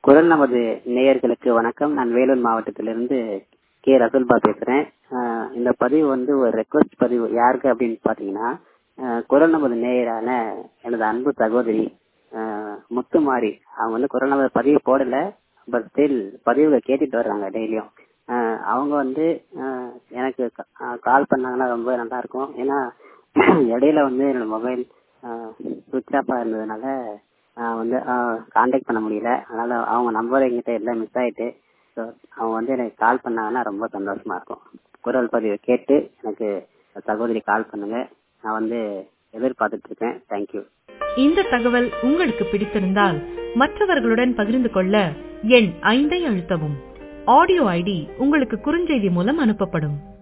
குரல் நமது நேயர்களுக்கு வணக்கம் நான் வேலூர் மாவட்டத்திலிருந்து கே ரசூல்பா பேசுறேன் ஆஹ் இந்த பதிவு வந்து ஒரு ரெக்வஸ்ட் பதிவு யாருக்கு அப்படின்னு பாத்தீங்கன்னா ஆஹ் குரல் நமது நேயரான எனது அன்பு சகோதரி ஆஹ் முத்துமாரி அவங்க வந்து குரல் நமது பதிவு போடல பட் ஸ்டில் பதிவுல கேட்டுட்டு வர்றாங்க டெய்லியும் அவங்க வந்து ஆஹ் எனக்கு கால் பண்ணாங்கன்னா ரொம்ப நல்லா இருக்கும் ஏன்னா இடையில வந்து என்னோட மொபைல் சுவிட்ச் ஆஃபா இருந்ததுனால நான் வந்து காண்டாக்ட் பண்ண முடியல அதனால அவங்க நம்பர் எங்கிட்ட எல்லாம் மிஸ் ஆயிட்டு ஸோ அவங்க வந்து எனக்கு கால் பண்ணாங்கன்னா ரொம்ப சந்தோஷமா இருக்கும் குரல் பதிவை கேட்டு எனக்கு சகோதரி கால் பண்ணுங்க நான் வந்து எதிர்பார்த்துட்டு இருக்கேன் தேங்க்யூ இந்த தகவல் உங்களுக்கு பிடித்திருந்தால் மற்றவர்களுடன் பகிர்ந்து கொள்ள எண் ஐந்தை அழுத்தவும் ஆடியோ ஐடி உங்களுக்கு குறுஞ்செய்தி மூலம் அனுப்பப்படும்